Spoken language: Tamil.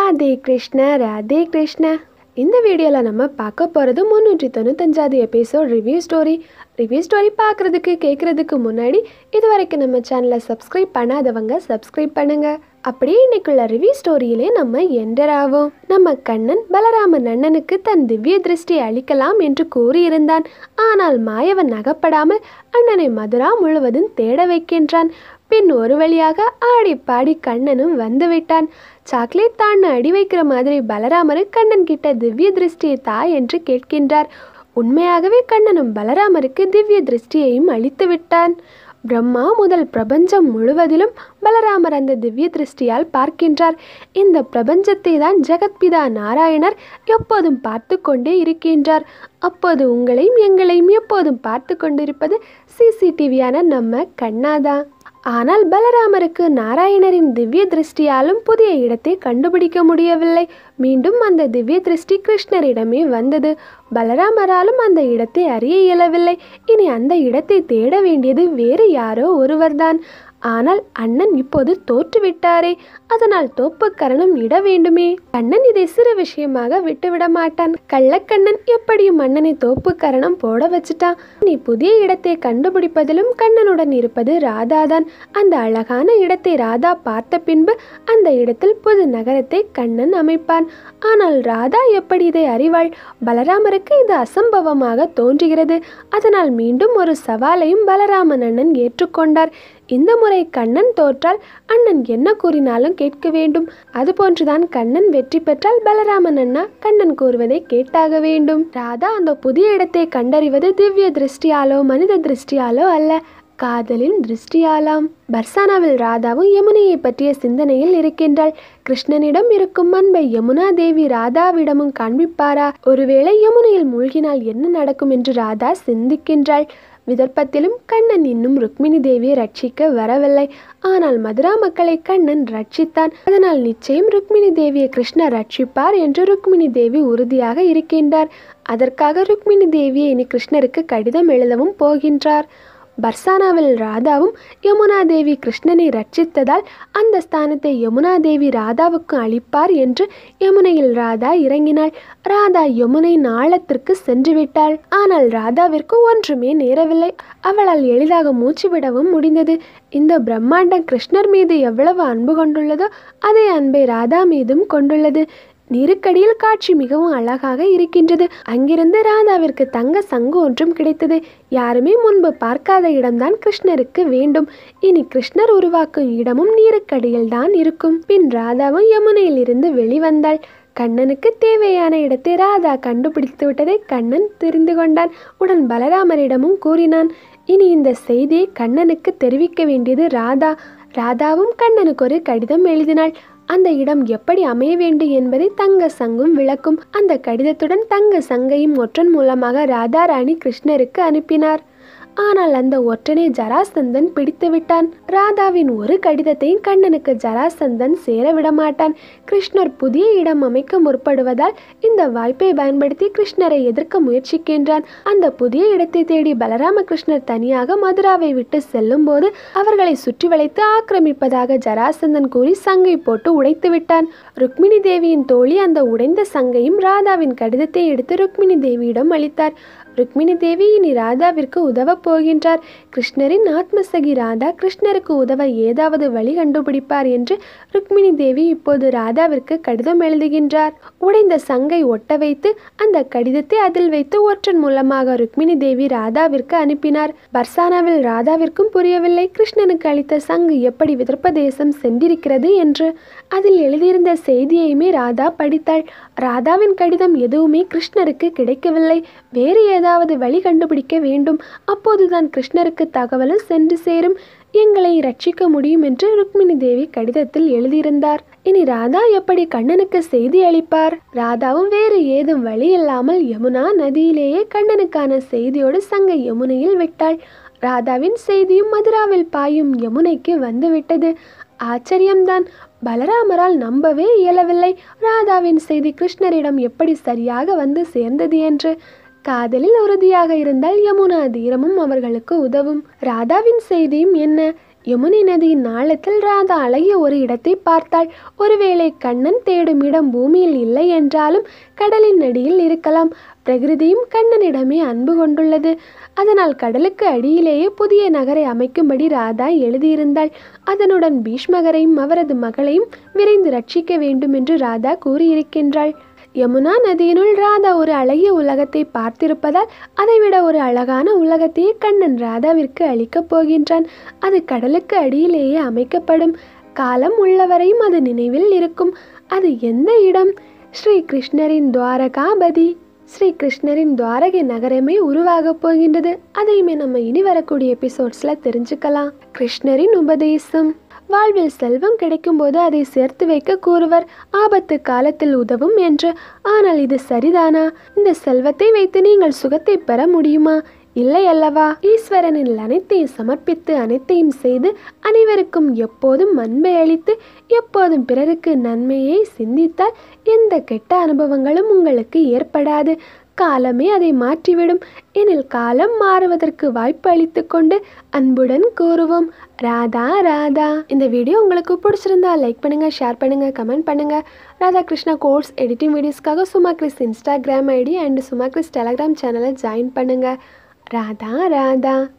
ராதே கிருஷ்ண ராதே கிருஷ்ண இந்த வீடியோவில் நம்ம பார்க்க போகிறது முந்நூற்றி தொண்ணூத்தஞ்சாவது episode review story review story பார்க்குறதுக்கு கேட்குறதுக்கு முன்னாடி இது வரைக்கும் நம்ம சேனலை சப்ஸ்கிரைப் பண்ணாதவங்க சப்ஸ்கிரைப் பண்ணுங்க அப்படியே இன்னைக்குள்ள ரிவ்யூ ஸ்டோரியிலே நம்ம என்டர் ஆவோம் நம்ம கண்ணன் பலராமன் அண்ணனுக்கு தன் திவ்ய திருஷ்டி அளிக்கலாம் என்று கூறியிருந்தான் ஆனால் மாயவன் அகப்படாமல் அண்ணனை மதுரா முழுவதும் தேட வைக்கின்றான் பின் ஒரு வழியாக ஆடி பாடி கண்ணனும் வந்துவிட்டான் சாக்லேட் தான் அடி வைக்கிற மாதிரி பலராமரு கண்ணன் கிட்ட திவ்ய திருஷ்டியை தா என்று கேட்கின்றார் உண்மையாகவே கண்ணனும் பலராமருக்கு திவ்ய திருஷ்டியையும் அளித்து விட்டான் பிரம்மா முதல் பிரபஞ்சம் முழுவதிலும் பலராமர் அந்த திவ்ய திருஷ்டியால் பார்க்கின்றார் இந்த பிரபஞ்சத்தை தான் ஜெகத்பிதா நாராயணர் எப்போதும் பார்த்து கொண்டே இருக்கின்றார் அப்போது உங்களையும் எங்களையும் எப்போதும் பார்த்து கொண்டிருப்பது சிசிடிவியான நம்ம கண்ணாதான் ஆனால் பலராமருக்கு நாராயணரின் திவ்ய திருஷ்டியாலும் புதிய இடத்தை கண்டுபிடிக்க முடியவில்லை மீண்டும் அந்த திவ்ய திருஷ்டி கிருஷ்ணரிடமே வந்தது பலராமராலும் அந்த இடத்தை அறிய இயலவில்லை இனி அந்த இடத்தை தேட வேண்டியது வேறு யாரோ ஒருவர்தான் ஆனால் அண்ணன் இப்போது தோற்றுவிட்டாரே அதனால் தோப்புக்கரணம் இட வேண்டுமே கண்ணன் இதை சிறு விஷயமாக விட்டுவிட மாட்டான் கள்ளக்கண்ணன் எப்படியும் அண்ணனை தோப்புக்கரணம் போட வச்சுட்டான் நீ புதிய இடத்தை கண்டுபிடிப்பதிலும் கண்ணனுடன் இருப்பது ராதாதான் அந்த அழகான இடத்தை ராதா பார்த்த பின்பு அந்த இடத்தில் புது நகரத்தை கண்ணன் அமைப்பான் ஆனால் ராதா எப்படி இதை அறிவாள் பலராமருக்கு இது அசம்பவமாக தோன்றுகிறது அதனால் மீண்டும் ஒரு சவாலையும் பலராமன் அண்ணன் ஏற்றுக்கொண்டார் இந்த முறை கண்ணன் தோற்றால் அண்ணன் என்ன கூறினாலும் கேட்க வேண்டும் அதுபோன்றுதான் கண்ணன் வெற்றி பெற்றால் பலராமன் அண்ணா கண்ணன் கூறுவதை கேட்டாக வேண்டும் ராதா அந்த புதிய இடத்தை கண்டறிவது திவ்ய திருஷ்டியாலோ மனித திருஷ்டியாலோ அல்ல காதலின் திருஷ்டியாலாம் பர்சானாவில் ராதாவும் யமுனையை பற்றிய சிந்தனையில் இருக்கின்றாள் கிருஷ்ணனிடம் இருக்கும் அன்பை யமுனா தேவி ராதாவிடமும் காண்பிப்பாரா ஒருவேளை யமுனையில் மூழ்கினால் என்ன நடக்கும் என்று ராதா சிந்திக்கின்றாள் விதர்ப்பத்திலும் கண்ணன் இன்னும் ருக்மிணி தேவியை ரட்சிக்க வரவில்லை ஆனால் மதுரா மக்களை கண்ணன் ரட்சித்தான் அதனால் நிச்சயம் ருக்மிணி தேவியை கிருஷ்ணர் ரட்சிப்பார் என்று ருக்மிணி தேவி உறுதியாக இருக்கின்றார் அதற்காக ருக்மிணி தேவியை இனி கிருஷ்ணருக்கு கடிதம் எழுதவும் போகின்றார் பர்சானாவில் ராதாவும் யமுனா தேவி கிருஷ்ணனை ரட்சித்ததால் அந்த ஸ்தானத்தை யமுனா தேவி ராதாவுக்கு அளிப்பார் என்று யமுனையில் ராதா இறங்கினாள் ராதா யமுனை நாளத்திற்கு சென்று விட்டாள் ஆனால் ராதாவிற்கு ஒன்றுமே நேரவில்லை அவளால் எளிதாக மூச்சு விடவும் முடிந்தது இந்த பிரம்மாண்டம் கிருஷ்ணர் மீது எவ்வளவு அன்பு கொண்டுள்ளதோ அதே அன்பை ராதா மீதும் கொண்டுள்ளது நீருக்கடியில் காட்சி மிகவும் அழகாக இருக்கின்றது அங்கிருந்து ராதாவிற்கு தங்க சங்கு ஒன்றும் கிடைத்தது யாருமே முன்பு பார்க்காத இடம்தான் கிருஷ்ணருக்கு வேண்டும் இனி கிருஷ்ணர் உருவாக்கும் இடமும் நீருக்கடியில் தான் இருக்கும் பின் ராதாவும் யமுனையில் இருந்து வெளிவந்தாள் கண்ணனுக்கு தேவையான இடத்தை ராதா கண்டுபிடித்து விட்டதை கண்ணன் தெரிந்து கொண்டான் உடன் பலராமரிடமும் கூறினான் இனி இந்த செய்தியை கண்ணனுக்கு தெரிவிக்க வேண்டியது ராதா ராதாவும் கண்ணனுக்கு ஒரு கடிதம் எழுதினாள் அந்த இடம் எப்படி அமைய வேண்டும் என்பதை தங்க சங்கும் விளக்கும் அந்த கடிதத்துடன் தங்க சங்கையும் ஒற்றன் மூலமாக ராதாராணி கிருஷ்ணருக்கு அனுப்பினார் ஆனால் அந்த ஒற்றனை ஜராசந்தன் பிடித்து விட்டான் ராதாவின் ஒரு கடிதத்தையும் கண்ணனுக்கு ஜராசந்தன் சேர விடமாட்டான் கிருஷ்ணர் புதிய இடம் அமைக்க முற்படுவதால் இந்த வாய்ப்பை பயன்படுத்தி கிருஷ்ணரை எதிர்க்க முயற்சிக்கின்றான் அந்த புதிய இடத்தை தேடி பலராம கிருஷ்ணர் தனியாக மதுராவை விட்டு செல்லும் போது அவர்களை சுற்றி வளைத்து ஆக்கிரமிப்பதாக ஜராசந்தன் கூறி சங்கை போட்டு உடைத்து விட்டான் ருக்மிணி தேவியின் தோழி அந்த உடைந்த சங்கையும் ராதாவின் கடிதத்தை எடுத்து ருக்மிணி தேவியிடம் அளித்தார் ருக்மிணி தேவி இனி ராதாவிற்கு உதவப் போகின்றார் கிருஷ்ணரின் ஆத்மசகி ராதா கிருஷ்ணருக்கு உதவ ஏதாவது வழி கண்டுபிடிப்பார் என்று ருக்மிணி தேவி இப்போது ராதாவிற்கு கடிதம் எழுதுகின்றார் உடைந்த சங்கை ஒட்ட வைத்து அந்த கடிதத்தை அதில் வைத்து ஒற்றன் மூலமாக ருக்மிணி தேவி ராதாவிற்கு அனுப்பினார் பர்சானாவில் ராதாவிற்கும் புரியவில்லை கிருஷ்ணனுக்கு அளித்த சங்கு எப்படி விதர்ப்பதேசம் சென்றிருக்கிறது என்று அதில் எழுதியிருந்த செய்தியையுமே ராதா படித்தாள் ராதாவின் கடிதம் எதுவுமே கிருஷ்ணருக்கு கிடைக்கவில்லை வேறு ஏதாவது வழி கண்டுபிடிக்க வேண்டும் அப்போதுதான் கிருஷ்ணருக்கு தகவலும் சென்று சேரும் எங்களை ரட்சிக்க முடியும் என்று ருக்மிணி தேவி கடிதத்தில் எழுதியிருந்தார் இனி ராதா எப்படி கண்ணனுக்கு செய்தி அளிப்பார் ராதாவும் வேறு ஏதும் வழி இல்லாமல் யமுனா நதியிலேயே கண்ணனுக்கான செய்தியோடு சங்க யமுனையில் விட்டாள் ராதாவின் செய்தியும் மதுராவில் பாயும் யமுனைக்கு வந்துவிட்டது ஆச்சரியம்தான் பலராமரால் நம்பவே இயலவில்லை ராதாவின் செய்தி கிருஷ்ணரிடம் எப்படி சரியாக வந்து சேர்ந்தது என்று காதலில் உறுதியாக இருந்தால் யமுனா தீரமும் அவர்களுக்கு உதவும் ராதாவின் செய்தியும் என்ன யமுனை நதியின் ஆழத்தில் ராதா அழகிய ஒரு இடத்தை பார்த்தாள் ஒருவேளை கண்ணன் தேடும் இடம் பூமியில் இல்லை என்றாலும் கடலின் அடியில் இருக்கலாம் பிரகிருதியும் கண்ணனிடமே அன்பு கொண்டுள்ளது அதனால் கடலுக்கு அடியிலேயே புதிய நகரை அமைக்கும்படி ராதா எழுதியிருந்தாள் அதனுடன் பீஷ்மகரையும் அவரது மகளையும் விரைந்து ரட்சிக்க வேண்டும் என்று ராதா கூறியிருக்கின்றாள் யமுனா நதியினுள் ராதா ஒரு அழகிய உலகத்தை பார்த்திருப்பதால் அதைவிட ஒரு அழகான உலகத்தையே கண்ணன் ராதாவிற்கு அளிக்கப் போகின்றான் அது கடலுக்கு அடியிலேயே அமைக்கப்படும் காலம் உள்ளவரையும் அது நினைவில் இருக்கும் அது எந்த இடம் ஸ்ரீ கிருஷ்ணரின் துவாரகாபதி ஸ்ரீ கிருஷ்ணரின் துவாரகை நகரமே உருவாகப் போகின்றது அதையுமே நம்ம இனி வரக்கூடிய எபிசோட்ஸில் தெரிஞ்சுக்கலாம் கிருஷ்ணரின் உபதேசம் வாழ்வில் செல்வம் கிடைக்கும்போது அதை சேர்த்து வைக்க கூறுவர் ஆபத்து காலத்தில் உதவும் என்று ஆனால் இது சரிதானா இந்த செல்வத்தை வைத்து நீங்கள் சுகத்தை பெற முடியுமா இல்லை அல்லவா ஈஸ்வரனில் அனைத்தையும் சமர்ப்பித்து அனைத்தையும் செய்து அனைவருக்கும் எப்போதும் அன்பை அளித்து எப்போதும் பிறருக்கு நன்மையை சிந்தித்தால் எந்த கெட்ட அனுபவங்களும் உங்களுக்கு ஏற்படாது காலமே அதை மாற்றிவிடும் எனில் காலம் மாறுவதற்கு வாய்ப்பு அளித்து கொண்டு அன்புடன் கூறுவோம் ராதா ராதா இந்த வீடியோ உங்களுக்கு பிடிச்சிருந்தா லைக் பண்ணுங்க ஷேர் பண்ணுங்க கமெண்ட் பண்ணுங்க ராதா கிருஷ்ணா கோர்ஸ் எடிட்டிங் வீடியோஸ்க்காக Suma Chris Instagram ID and Suma Chris Telegram சேனலை ஜாயின் பண்ணுங்க ராதா ராதா